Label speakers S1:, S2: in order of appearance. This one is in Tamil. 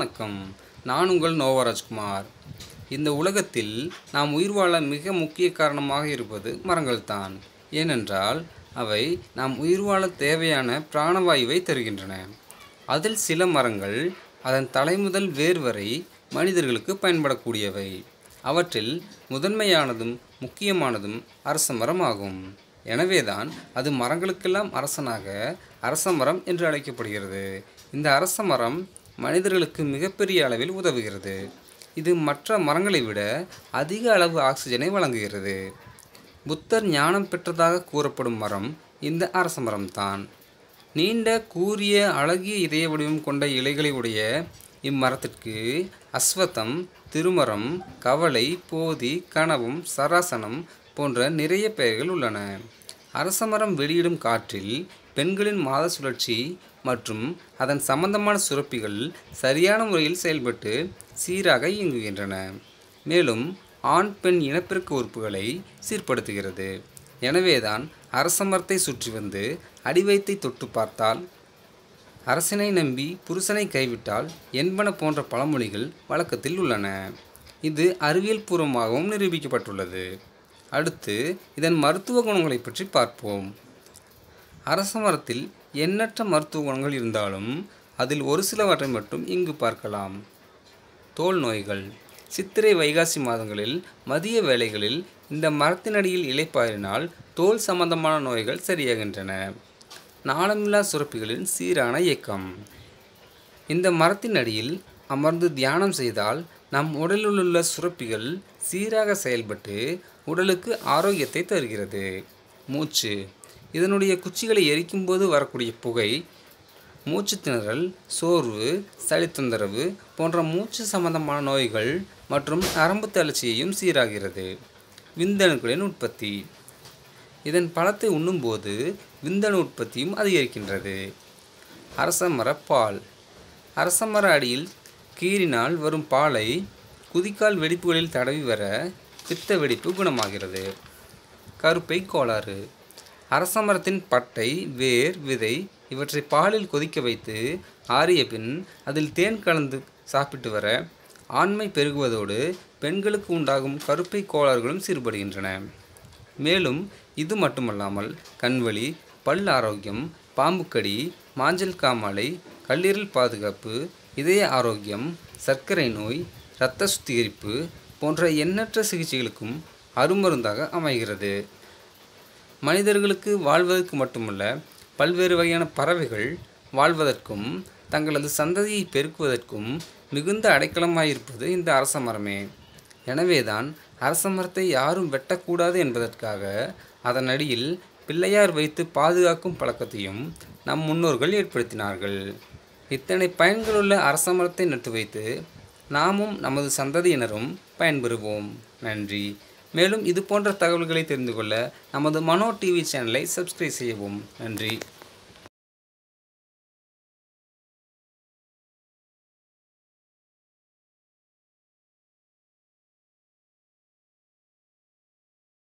S1: வணக்கம் நான் உங்கள் நோவராஜ்குமார் இந்த உலகத்தில் நாம் உயிர் வாழ மிக முக்கிய காரணமாக இருப்பது மரங்கள்தான் ஏனென்றால் அவை நாம் உயிர் வாழ தேவையான பிராணவாயுவை தருகின்றன அதில் சில மரங்கள் அதன் தலை முதல் வேர் வரை மனிதர்களுக்கு பயன்படக்கூடியவை அவற்றில் முதன்மையானதும் முக்கியமானதும் அரச மரம் ஆகும் எனவேதான் அது மரங்களுக்கெல்லாம் அரசனாக அரச மரம் என்று அழைக்கப்படுகிறது இந்த அரச மரம் மனிதர்களுக்கு மிகப்பெரிய அளவில் உதவுகிறது இது மற்ற மரங்களை விட அதிக அளவு ஆக்சிஜனை வழங்குகிறது புத்தர் ஞானம் பெற்றதாக கூறப்படும் மரம் இந்த அரச மரம்தான் நீண்ட கூரிய அழகிய இதய வடிவம் கொண்ட இலைகளை உடைய இம்மரத்திற்கு அஸ்வத்தம் திருமரம் கவலை போதி கனவும் சராசனம் போன்ற நிறைய பெயர்கள் உள்ளன அரசமரம் வெளியிடும் காற்றில் பெண்களின் மாத சுழற்சி மற்றும் அதன் சம்பந்தமான சுரப்பிகள் சரியான முறையில் செயல்பட்டு சீராக இயங்குகின்றன மேலும் ஆண் பெண் இனப்பெருக்க உறுப்புகளை சீர்படுத்துகிறது எனவேதான் அரசமரத்தை சுற்றி வந்து அடிவயத்தை தொட்டு பார்த்தால் அரசனை நம்பி புருஷனை கைவிட்டால் என்பன போன்ற பழமொழிகள் வழக்கத்தில் உள்ளன இது அறிவியல் பூர்வமாகவும் நிரூபிக்கப்பட்டுள்ளது அடுத்து இதன் மருத்துவ குணங்களை பற்றி பார்ப்போம் அரச மரத்தில் எண்ணற்ற மருத்துவ குணங்கள் இருந்தாலும் அதில் ஒரு சிலவற்றை மட்டும் இங்கு பார்க்கலாம் தோல் நோய்கள் சித்திரை வைகாசி மாதங்களில் மதிய வேளைகளில் இந்த மரத்தினடியில் இலைப்பாரினால் தோல் சம்பந்தமான நோய்கள் சரியாகின்றன நாளமில்லா சுரப்பிகளின் சீரான இயக்கம் இந்த மரத்தின் அடியில் அமர்ந்து தியானம் செய்தால் நம் உடலில் உள்ள சுரப்பிகள் சீராக செயல்பட்டு உடலுக்கு ஆரோக்கியத்தை தருகிறது மூச்சு இதனுடைய குச்சிகளை எரிக்கும்போது வரக்கூடிய புகை மூச்சு திணறல் சோர்வு சளி தொந்தரவு போன்ற மூச்சு சம்பந்தமான நோய்கள் மற்றும் நரம்பு தளர்ச்சியையும் சீராகிறது விந்தணுக்களின் உற்பத்தி இதன் பழத்தை உண்ணும்போது விந்தணு உற்பத்தியும் அதிகரிக்கின்றது அரசமர பால் அரசமர அடியில் கீறினால் வரும் பாலை குதிக்கால் வெடிப்புகளில் தடவி வர பித்த வெடிப்பு குணமாகிறது கருப்பை கோளாறு அரசமரத்தின் பட்டை வேர் விதை இவற்றை பாலில் கொதிக்க வைத்து ஆறிய பின் அதில் தேன் கலந்து சாப்பிட்டு வர ஆண்மை பெருகுவதோடு பெண்களுக்கு உண்டாகும் கருப்பை கோளாறுகளும் சீர்படுகின்றன மேலும் இது மட்டுமல்லாமல் கண்வலி பல் ஆரோக்கியம் பாம்புக்கடி மாஞ்சல் காமாலை கல்லீரல் பாதுகாப்பு இதய ஆரோக்கியம் சர்க்கரை நோய் இரத்த சுத்திகரிப்பு போன்ற எண்ணற்ற சிகிச்சைகளுக்கும் அருமருந்தாக அமைகிறது மனிதர்களுக்கு வாழ்வதற்கு மட்டுமல்ல பல்வேறு வகையான பறவைகள் வாழ்வதற்கும் தங்களது சந்ததியை பெருக்குவதற்கும் மிகுந்த அடைக்கலமாயிருப்பது இந்த அரச மரமே எனவேதான் அரச மரத்தை யாரும் வெட்டக்கூடாது என்பதற்காக அதன் அடியில் பிள்ளையார் வைத்து பாதுகாக்கும் பழக்கத்தையும் நம் முன்னோர்கள் ஏற்படுத்தினார்கள் இத்தனை பயன்களுள்ள அரச மரத்தை நட்டு வைத்து நாமும் நமது சந்ததியினரும் பயன்பெறுவோம் நன்றி மேலும் இது போன்ற தகவல்களை தெரிந்து கொள்ள நமது மனோ டிவி சேனலை சப்ஸ்கிரைப் செய்யவும் நன்றி